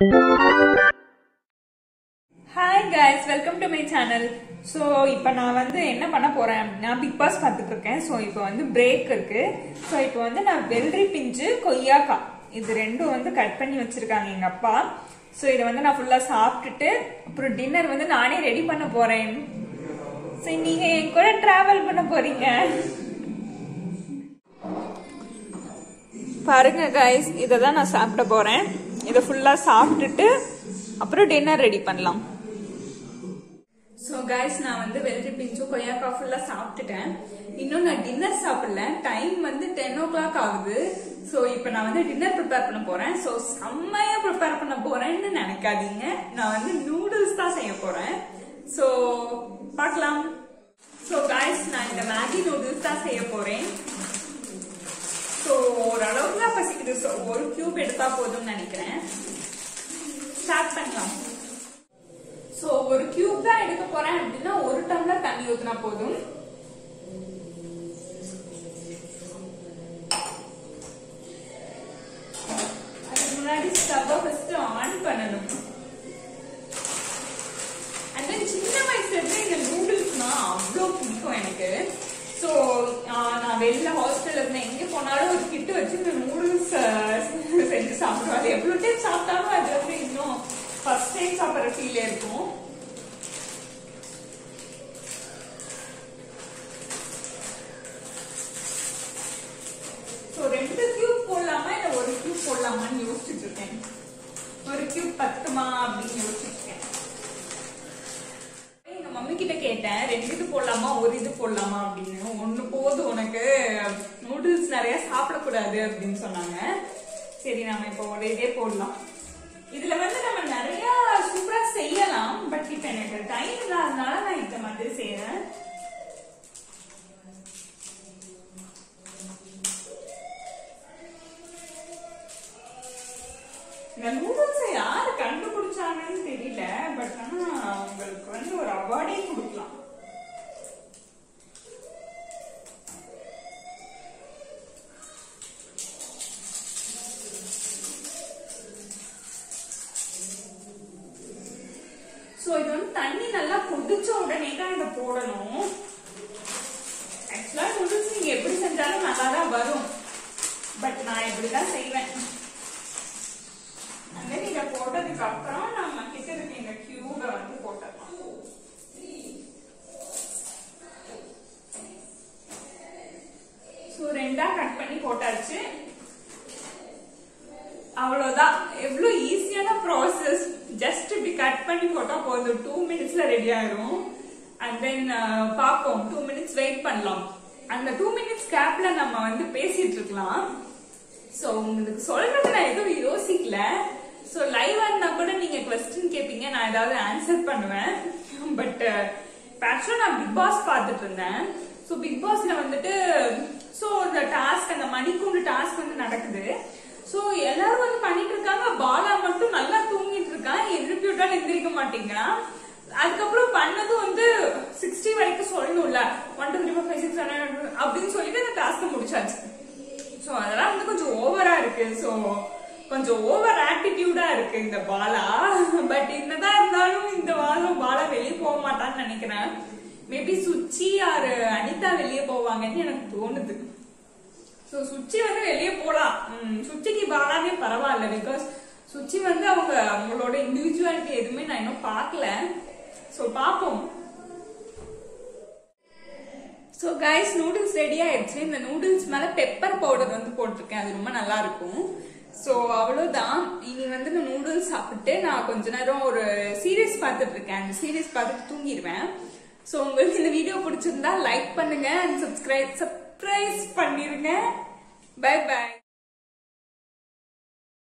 hi guys welcome to my channel so இப்போ நான் வந்து என்ன பண்ண போறேன் அப்படின்னா பிக் பாஸ் பார்த்துட்டு இருக்கேன் ஸோ இப்போ வந்து பிரேக் இருக்கு ஸோ இப்போ வந்து நான் வெள்ளரி பிஞ்சு கொய்யாக்கா இது ரெண்டும் வந்து கட் பண்ணி வச்சிருக்காங்க எங்க அப்பா ஸோ இதை வந்து நான் ஃபுல்லா சாப்பிட்டுட்டு அப்புறம் டின்னர் வந்து நானே ரெடி பண்ண போறேன் ஸோ நீங்க என் கூட டிராவல் பண்ண போறீங்க பாருங்க கைஸ் இதை தான் நான் சாப்பிட போறேன் இதை ஃபுல்லா சாப்பிட்டுட்டு அப்புறம் டின்னர் ரெடி பண்ணலாம் ஸோ கைஸ் நான் வந்து வெள்ளரி பிஞ்சும் கொய்யாக்கா ஃபுல்லா சாப்பிட்டுட்டேன் இன்னும் நான் டின்னர் சாப்பிடல டைம் வந்து டென் ஓ கிளாக் ஆகுது ஸோ இப்போ நான் வந்து டின்னர் ப்ரிப்பேர் பண்ண போறேன் ஸோ செம்மையா ப்ரிப்பேர் பண்ண போறேன்னு நினைக்காதீங்க நான் வந்து நூடுல்ஸ் தான் செய்ய போறேன் ஸோ பார்க்கலாம் ஸோ கைஸ் நான் இந்த மேகி நூடுல்ஸ் தான் செய்ய போறேன் ஸோ ஓரளவுக்கு தான் பசிக்குது ஸோ ஒரு கியூப் எடுத்தா போதும்னு நினைக்கிறேன் ஸ்டார்ட் பண்ணலாம் ஸோ ஒரு கியூப் தான் எடுக்க போறேன் அப்படின்னா ஒரு டம்ளர் தண்ணி ஊத்தினா போதும் அதுக்கு முன்னாடி ஸ்டவ்வை ஃபர்ஸ்ட் ஆன் பண்ணணும் அண்ட் தென் சின்ன வயசுல இருந்து இந்த நூடுல்ஸ்னா அவ்வளோ பிடிக்கும் எனக்கு ஸோ நான் வெளில ஹாஸ்டல்ல இருந்தேன் எங்க போனாலும் ஒரு கிட்டு வச்சு இந்த நூடுல்ஸ் செஞ்சு சாப்பிடுவேன் அது எவ்வளோ டைம் சாப்பிட்டாலும் அது வந்து இன்னும் ஃபர்ஸ்ட் டைம் சாப்பிட்ற ஃபீல் இருக்கும் ஸோ ரெண்டு கியூப் போடலாமா இல்லை ஒரு கியூப் போடலாமான்னு யோசிச்சுட்டு இருக்கேன் ஒரு கியூப் பத்துமா அப்படின்னு யோசிச்சுட்டு இருக்கேன் எங்க மம்மி கிட்ட கேட்டேன் ரெண்டு இது போடலாமா ஒரு இது போடலாமா அப்படின்னு ஒண்ணு போதும் உனக்கு நூடுல்ஸ் நிறைய சாப்பிடக்கூடாது அப்படின்னு சொன்னாங்க சரி நாம இப்போ ஒரு இதே போடலாம் இதுல வந்து நம்ம நிறைய சூப்பரா செய்யலாம் பட் இப்ப எனக்கு டைம் இல்லாதனால நான் இந்த மாதிரி செய்யறேன் இந்த நூடுல்ஸை யாரு கண்டுபிடிச்சாங்கன்னு தெரியல பட் ஆனா அவங்களுக்கு வந்து ஒரு அவார்டே கொடுக்கலாம் சோ இது வந்து தண்ணி நல்லா கொதிச்ச உடனே தான் இதை போடணும் ஆக்சுவலா நூடுல்ஸ் நீங்க எப்படி செஞ்சாலும் நல்லா தான் வரும் பட் நான் இப்படிதான் செய்வேன் அந்த இத போட்டதுக்கு அப்புறம் நம்ம கிட்ட இருக்க இந்த கியூப வந்து போட்டுடலாம் சோ ரெண்டா கட் பண்ணி போட்டாச்சு அவ்வளவுதான் எவ்வளவு ஈஸியான ப்ராசஸ் ஜஸ்ட் இப்படி கட் பண்ணி போட்டா போதும் டூ மினிட்ஸ்ல ரெடி ஆயிரும் அண்ட் தென் பார்ப்போம் டூ மினிட்ஸ் வெயிட் பண்ணலாம் அந்த டூ மினிட்ஸ் கேப்ல நம்ம வந்து பேசிட்டு இருக்கலாம் சோ உங்களுக்கு சொல்றது நான் எதுவும் யோசிக்கல சோ லைவா இருந்தா கூட நீங்க கொஸ்டின் கேப்பீங்க நான் ஏதாவது ஆன்சர் பண்ணுவேன் பட் ஆக்சுவலா நான் பிக் பாஸ் பார்த்துட்டு இருந்தேன் சோ பிக் பாஸ்ல வந்துட்டு சோ இந்த டாஸ்க் அந்த மணிக்கூண்டு டாஸ்க் வந்து நடக்குது சோ எல்லாரும் வந்து பண்ணிட்டு இருக்காங்க பாலா மட்டும் நல்லா தூங்கிட்டு இருக்கான் எழுப்பி விட்டாலும் எந்திரிக்க மாட்டேங்கிறான் அதுக்கப்புறம் பண்ணதும் வந்து சிக்ஸ்டி வரைக்கும் சொல்லணும்ல one two three four five six seven அப்படின்னு சொல்லிட்டு அந்த டாஸ்க் முடிச்சாச்சு சோ அதெல்லாம் வந்து கொஞ்சம் ஓவரா இருக்கு சோ கொஞ்சம் ஓவர் ஆட்டிடியூடா இருக்கு இந்த பாலா பட் என்னதான் இருந்தாலும் இந்த வாரம் பாலா வெளியே போக மாட்டான்னு நினைக்கிறேன் மேபி சுச்சி ஆர் அனிதா வெளியே போவாங்கன்னு எனக்கு தோணுது சோ சுச்சி வந்து வெளியே போலாம் உம், சுச்சிக்கு பாலாவே பரவாயில்ல பிகாஸ் சுச்சி வந்து அவங்க அவங்களோட இண்டிவிஜுவாலிட்டி எதுவுமே நான் இன்னும் பார்க்கல சோ பாப்போம் ஸோ கைஸ் நூடுல்ஸ் ரெடி ஆயிடுச்சு இந்த நூடுல்ஸ் மேல பெப்பர் பவுடர் வந்து போட்டிருக்கேன் அது ரொம்ப நல்லா இருக்கும் ஸோ அவ்வளோதான் இனி வந்து இந்த நூடுல்ஸ் சாப்பிட்டு நான் கொஞ்ச நேரம் ஒரு சீரியஸ் பார்த்துட்டு இருக்கேன் அந்த சீரியஸ் பார்த்துட்டு தூங்கிடுவேன் ஸோ உங்களுக்கு இந்த வீடியோ பிடிச்சிருந்தா லைக் பண்ணுங்க அண்ட் சப்ஸ்கிரைப் சப்ஸ்கிரைப் பண்ணிருங்க பை பை